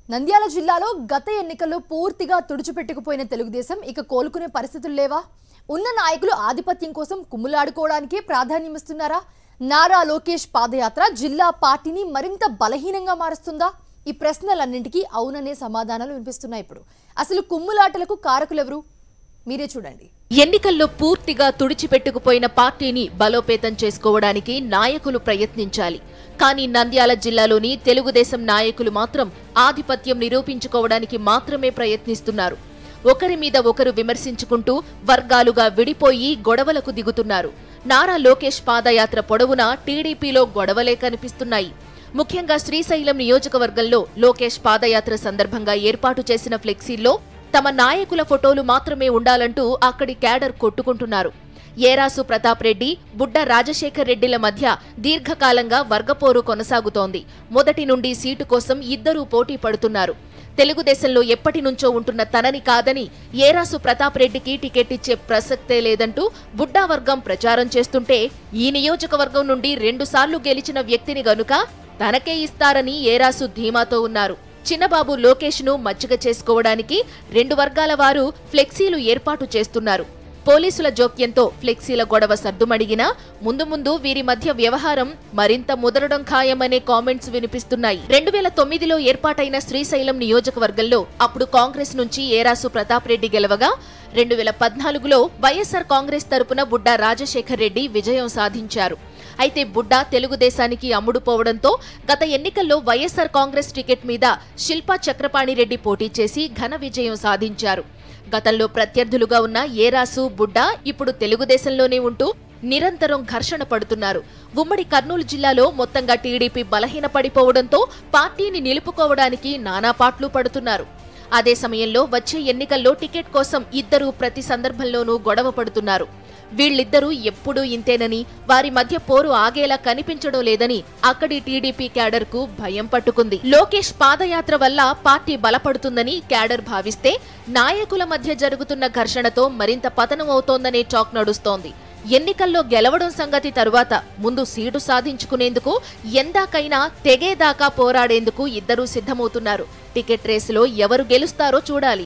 నంద్యాల జిల్లాలో గత ఎన్నికల్లో పూర్తిగా తుడిచిపెట్టుకుపోయిన తెలుగుదేశం ఇక కోలుకునే పరిస్థితులు లేవా ఉన్న నాయకులు ఆధిపత్యం కోసం కుమ్ములాడుకోవడానికే ప్రాధాన్యమిస్తున్నారా నారా లోకేష్ పాదయాత్ర జిల్లా పార్టీని మరింత బలహీనంగా మారుస్తుందా ఈ ప్రశ్నలన్నింటికీ అవుననే సమాధానాలు వినిపిస్తున్నాయి ఇప్పుడు అసలు కుమ్ములాటలకు కారకులెవరు మీరే చూడండి ఎన్నికల్లో పూర్తిగా తుడిచిపెట్టుకుపోయిన పార్టీని బలోపేతం చేసుకోవడానికి నాయకులు ప్రయత్నించాలి కానీ నంద్యాల జిల్లాలోని తెలుగుదేశం నాయకులు మాత్రం ఆధిపత్యం నిరూపించుకోవడానికి మాత్రమే ప్రయత్నిస్తున్నారు ఒకరి మీద ఒకరు విమర్శించుకుంటూ వర్గాలుగా విడిపోయి గొడవలకు దిగుతున్నారు నారా లోకేష్ పాదయాత్ర పొడవునా టీడీపీలో గొడవలే కనిపిస్తున్నాయి ముఖ్యంగా శ్రీశైలం నియోజకవర్గంలో లోకేష్ పాదయాత్ర సందర్భంగా ఏర్పాటు చేసిన ఫ్లెక్సీల్లో తమ నాయకుల ఫోటోలు మాత్రమే ఉండాలంటూ అక్కడి క్యాడర్ కొట్టుకుంటున్నారు ఏరాసు ప్రతాప్ రెడ్డి బుడ్డ రాజశేఖర్ రెడ్డిల మధ్య దీర్ఘకాలంగా వర్గపోరు కొనసాగుతోంది మొదటి నుండి సీటు కోసం ఇద్దరూ పోటీ పడుతున్నారు తెలుగుదేశంలో ఎప్పటి నుంచో ఉంటున్న తనని కాదని ఏరాసు ప్రతాప్ రెడ్డికి టికెట్ ఇచ్చే ప్రసక్తే లేదంటూ బుడ్డా వర్గం ప్రచారం చేస్తుంటే ఈ నియోజకవర్గం నుండి రెండుసార్లు గెలిచిన వ్యక్తిని గనుక తనకే ఇస్తారని ఏరాసు ధీమాతో ఉన్నారు చిన్నబాబు లోకేష్ ను మచ్చిక చేసుకోవడానికి రెండు వర్గాల వారు ఫ్లెక్సీలు ఏర్పాటు చేస్తున్నారు పోలీసుల జోక్యంతో ఫ్లెక్సీల గొడవ సర్దుమడిగినా ముందు ముందు వీరి మధ్య వ్యవహారం మరింత ముదరడం ఖాయమనే కామెంట్స్ వినిపిస్తున్నాయి రెండు వేల తొమ్మిదిలో ఏర్పాటైన శ్రీశైలం నియోజకవర్గంలో అప్పుడు కాంగ్రెస్ నుంచి ఏరాసు ప్రతాప్ రెడ్డి గెలవగా రెండు వేల పద్నాలుగులో వైఎస్సార్ కాంగ్రెస్ తరపున బుడ్డా రాజశేఖర్ రెడ్డి విజయం సాధించారు అయితే బుడ్డా తెలుగుదేశానికి అమ్ముడుపోవడంతో గత ఎన్నికల్లో వైఎస్సార్ కాంగ్రెస్ టికెట్ మీద శిల్పా చక్రపాణిరెడ్డి పోటీ చేసి ఘన విజయం సాధించారు గతంలో ప్రత్యర్థులుగా ఉన్న ఏరాసు బుడ్డా ఇప్పుడు తెలుగుదేశంలోనే ఉంటూ నిరంతరం ఘర్షణ పడుతున్నారు ఉమ్మడి కర్నూలు జిల్లాలో మొత్తంగా టీడీపీ బలహీనపడిపోవడంతో పార్టీని నిలుపుకోవడానికి నానా పాట్లు పడుతున్నారు అదే సమయంలో వచ్చే ఎన్నికల్లో టికెట్ కోసం ఇద్దరూ ప్రతి సందర్భంలోనూ గొడవ పడుతున్నారు వీళ్ళిద్దరూ ఎప్పుడూ ఇంతేనని వారి మధ్య పోరు ఆగేలా కనిపించడం లేదని అక్కడి టీడీపీ క్యాడర్ కు భయం పట్టుకుంది లోకేష్ పాదయాత్ర వల్ల పార్టీ బలపడుతుందని క్యాడర్ భావిస్తే నాయకుల మధ్య జరుగుతున్న ఘర్షణతో మరింత పతనం అవుతోందనే టాక్ నడుస్తోంది ఎన్నికల్లో గెలవడం సంగతి తరువాత ముందు సీటు సాధించుకునేందుకు ఎందాకైనా తెగేదాకా పోరాడేందుకు ఇద్దరూ సిద్ధమవుతున్నారు టికెట్ రేసులో ఎవరు గెలుస్తారో చూడాలి